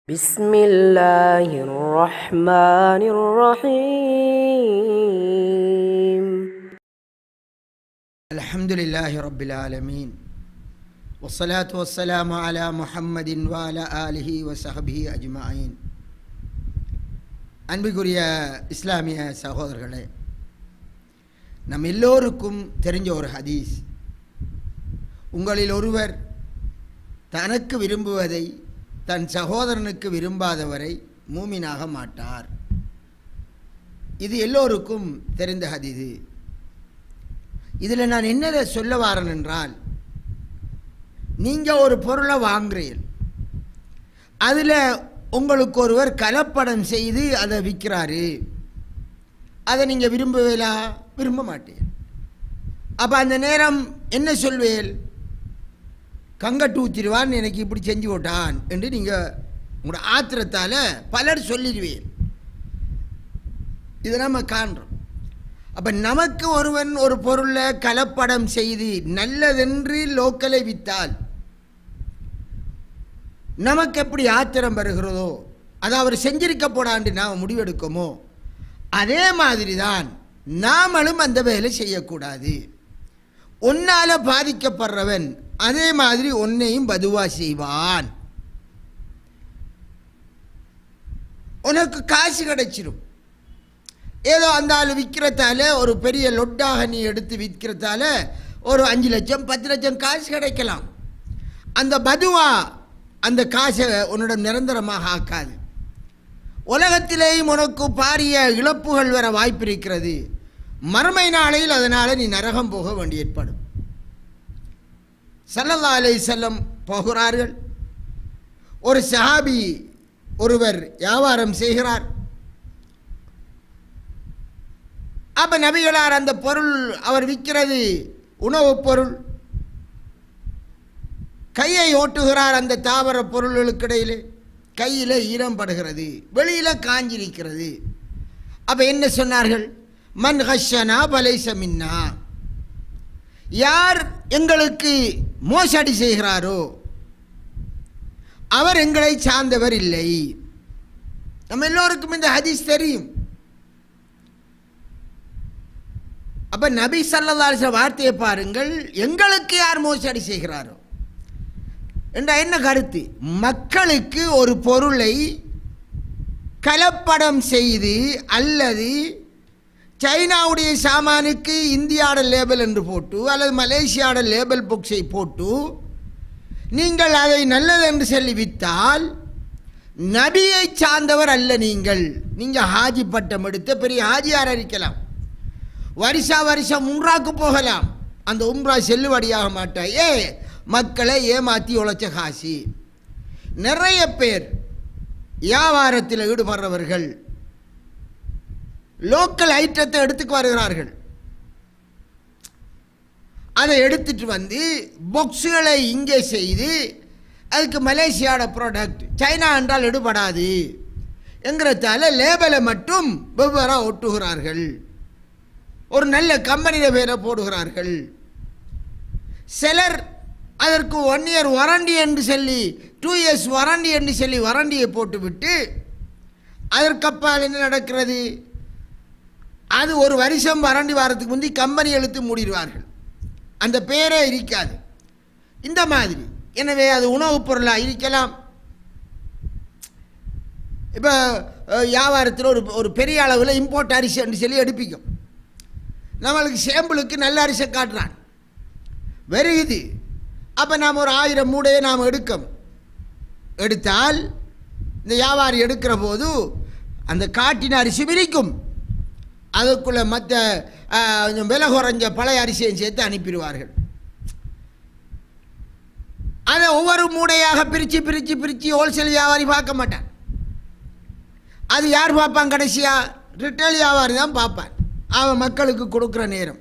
بسم الله الرحمن الرحيم الحمد لله رب العالمين والصلاة والسلام على محمد وعلى آله وصحبه أجمعين அன்பிற்குரிய இஸ்லாமிய சகோதரர்களே நம் எல்லோருக்கும் தெரிஞ்ச ஒரு ஹதீஸ் உங்களில் ஒருவர் தனக்கு விரும்புவதை தன் சகோதரனுக்கு விரும்பாதவரை மூமினாக மாட்டார் இது எல்லோருக்கும் தெரிந்த ஹதீது இதில் நான் என்னதை சொல்ல வாரேன் என்றால் நீங்கள் ஒரு பொருளை வாங்குறீர்கள் அதில் உங்களுக்கு ஒருவர் கலப்படம் செய்து அதை விற்கிறாரு அதை நீங்கள் விரும்புவீங்களா விரும்ப மாட்டீங்க அப்போ அந்த நேரம் என்ன சொல்வேல் கங்கட்டு ஊற்றிடுவான் எனக்கு இப்படி செஞ்சு விட்டான் என்று நீங்கள் உங்களோட ஆத்திரத்தால் பலர் சொல்லிடுவீர் இதை நம்ம காண்றோம் அப்போ நமக்கு ஒருவன் ஒரு பொருளை கலப்படம் செய்து நல்லதென்று லோக்கலை வித்தால் நமக்கு எப்படி ஆத்திரம் வருகிறதோ அதை அவர் செஞ்சிருக்க போடாண்டு நாம் முடிவெடுக்கமோ அதே மாதிரி தான் நாமளும் அந்த வேலை செய்யக்கூடாது உன்னால் பாதிக்கப்படுறவன் அதே மாதிரி உன்னையும் பதுவா செய்வான் உனக்கு காசு கிடைச்சிடும் ஏதோ அந்த ஆள் விற்கிறதால ஒரு பெரிய லொட்டாக நீ எடுத்து விற்கிறதால ஒரு அஞ்சு லட்சம் பத்து லட்சம் காசு கிடைக்கலாம் அந்த பதுவா அந்த காசை உன்னிடம் நிரந்தரமாக ஆக்காது உலகத்திலேயும் உனக்கு பாரிய இழப்புகள் வர வாய்ப்பு இருக்கிறது மறுமை நாளையில் அதனால் நீ நரகம் போக வேண்டி ஏற்படும் சல்லல்லா அலை செல்லம் போகிறார்கள் ஒரு சஹாபி ஒருவர் வியாபாரம் செய்கிறார் அப்ப நபிகளார் அந்த பொருள் அவர் விற்கிறது உணவுப் பொருள் கையை ஓட்டுகிறார் அந்த தாவர பொருள்களுக்கிடையிலே கையில் ஈரம் படுகிறது வெளியில் காஞ்சிருக்கிறது அப்போ என்ன சொன்னார்கள் மன் ஹஷனா பலைச மின்னா யார் எங்களுக்கு மோசடி செய்கிறாரோ அவர் எங்களை சார்ந்தவர் இல்லை நம்ம எல்லோருக்கும் இந்த ஹதீஸ் தெரியும் அப்ப நபி சல்லல்லாஹு வார்த்தையை பாருங்கள் எங்களுக்கு யார் மோசடி செய்கிறாரோ என்ற என்ன கருத்து மக்களுக்கு ஒரு பொருளை கலப்படம் செய்து அல்லது சைனாவுடைய சாமானுக்கு இந்தியாவோட லேபிள் என்று போட்டு அல்லது மலேசியாவோட லேபிள் புக்ஸை போட்டு நீங்கள் அதை நல்லது என்று சொல்லி வித்தால் நபியை சார்ந்தவர் அல்ல நீங்கள் நீங்கள் ஹாஜி பட்டம் எடுத்த பெரிய ஹாஜியார் இருக்கலாம் வருஷா வருஷம் உம்ராக்கு போகலாம் அந்த உம்ரா செல்லுபடியாக மாட்டாய் ஏ மக்களை ஏமாற்றி உழைச்ச காசி நிறைய பேர் வியாபாரத்தில் ஈடுபடுறவர்கள் லோக்கல் ஐட்டத்தை எடுத்துக்கு வருகிறார்கள் அதை எடுத்துட்டு வந்து பொக்ஸுகளை இங்கே செய்து அதுக்கு மலேசியாவோட ப்ராடக்ட் சைனா என்றால் எடுபடாது என்கிறதால லேபலை மட்டும் வெவ்வேறாக ஒட்டுகிறார்கள் ஒரு நல்ல கம்பெனியில் பேரை போடுகிறார்கள் சிலர் அதற்கு ஒன் இயர் வாரண்டி என்று சொல்லி டூ இயர்ஸ் வாரண்டி என்று சொல்லி வாரண்டியை போட்டுவிட்டு அதற்கப்பால் என்ன நடக்கிறது அது ஒரு வருஷம் வறண்டி வாரத்துக்கு முந்தி கம்பெனி எழுத்து மூடிடுவார்கள் அந்த பேரே இருக்காது இந்த மாதிரி எனவே அது உணவுப் பொருளாக இருக்கலாம் இப்போ வியாபாரத்தில் ஒரு ஒரு பெரிய அளவில் இம்போர்ட் அரிசி என்று சொல்லி எடுப்பிக்கும் நம்மளுக்கு சேம்பிளுக்கு நல்ல அரிசை காட்டுறான் வருகுது அப்போ நாம் ஒரு ஆயிரம் மூடையை நாம் எடுக்கணும் எடுத்தால் இந்த வியாபாரி எடுக்கிற போது அந்த காட்டின அரிசி விரிக்கும் அதுக்குள்ளே மற்ற கொஞ்சம் விலை குறைஞ்ச பழைய அரிசியையும் சேர்த்து அனுப்பிடுவார்கள் அதை ஒவ்வொரு மூடையாக பிரித்து பிரித்து பிரித்து ஹோல்சேல் வியாபாரி பார்க்க மாட்டான் அது யார் பார்ப்பான் கடைசியாக ரிட்டேல் வியாபாரி தான் பார்ப்பான் அவன் மக்களுக்கு கொடுக்குற நேரம்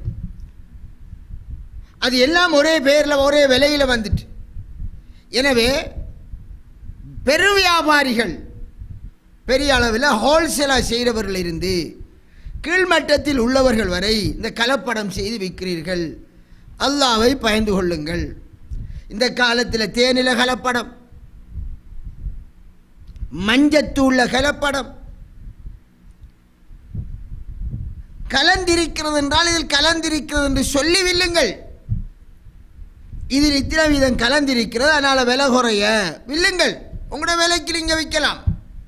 அது எல்லாம் ஒரே பேரில் ஒரே விலையில் வந்துட்டு எனவே பெரு வியாபாரிகள் பெரிய அளவில் ஹோல்சேலாக செய்கிறவர்கள் இருந்து கீழ்மட்டத்தில் உள்ளவர்கள் வரை இந்த கலப்படம் செய்து விற்கிறீர்கள் அல்லாவை பயந்து கொள்ளுங்கள் இந்த காலத்தில் தேனில கலப்படம் மஞ்சத்தூள்ல கலப்படம் கலந்திருக்கிறது என்றால் இதில் கலந்திருக்கிறது என்று சொல்லி வில்லுங்கள் இதில் இத்தனை வீதம் கலந்திருக்கிறது அதனால் விலை குறைய வில்லுங்கள் உங்களோட விலைக்கு நீங்கள் விற்கலாம்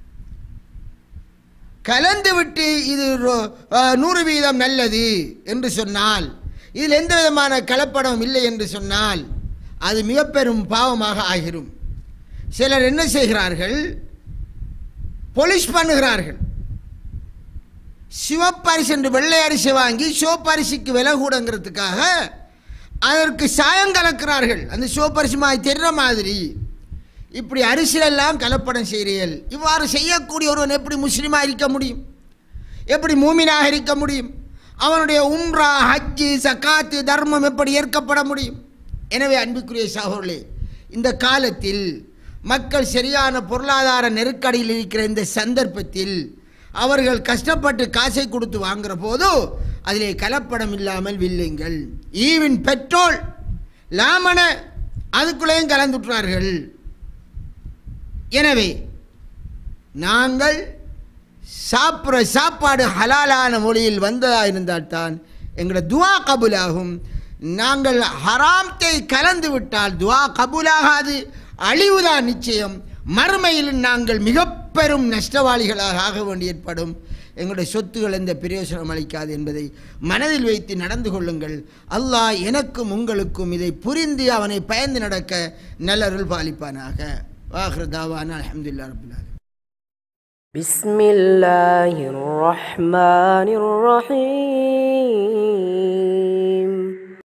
கலந்து விட்டு இது ரொ- அஹ், நூறு வீதம் நல்லது என்று சொன்னால் இதில் எந்த விதமான கலப்படம் இல்லை என்று சொன்னால் அது மிக பெரும் பாவமாக ஆகிரும் சிலர் என்ன செய்கிறார்கள் பொலிஷ் பண்ணுகிறார்கள் சிவப்பரிசி என்று வெள்ளை அரிசி வாங்கி சிவப்பரிசிக்கு விலை கூடங்கிறதுக்காக அதற்கு சாயம் கலக்கிறார்கள் அந்த சிவப்பரிசி மாதிரி தெரிகிற மாதிரி இப்படி அரிசிலெல்லாம் கலப்படம் செய்கிறீர்கள் இவ்வாறு செய்யக்கூடிய ஒருவன் எப்படி முஸ்லீமாக இருக்க முடியும் எப்படி மூமினாக இருக்க முடியும் அவனுடைய உம்ரா ஹஜ்ஜு சக்காத்து தர்மம் எப்படி ஏற்கப்பட முடியும் எனவே அன்புக்குரிய சகோதரர்களே இந்த காலத்தில் மக்கள் சரியான பொருளாதார நெருக்கடியில் இருக்கிற இந்த சந்தர்ப்பத்தில் அவர்கள் கஷ்டப்பட்டு காசை கொடுத்து வாங்குற போது அதிலே கலப்படம் இல்லாமல் வில்லுங்கள் ஈவின் பெட்ரோல் லாமன அதுக்குள்ளேயும் கலந்துட்டுறார்கள் எனவே நாங்கள் சாப்பிட்ற சாப்பாடு ஹலாலான மொழியில் வந்ததாக இருந்தால்தான் எங்களோட துவா கபூலாகும் நாங்கள் ஹராம்த்தை கலந்து விட்டால் துவா கபூலாகாது அழிவுதான் நிச்சயம் மறுமையில் நாங்கள் மிக பெரும் நஷ்டவாளிகளாக ஆக வேண்டி ஏற்படும் எங்களுடைய சொத்துகள் எந்த பிரயோசனம் அளிக்காது என்பதை மனதில் வைத்து நடந்து கொள்ளுங்கள் அல்லாஹ் எனக்கும் உங்களுக்கும் இதை புரிந்து அவனை பயந்து நடக்க நல்லருள் பாலிப்பானாக வாஹர் தாவான அலமதுல்லா ரபுல்லாலும் بسم الله الرحمن الرحيم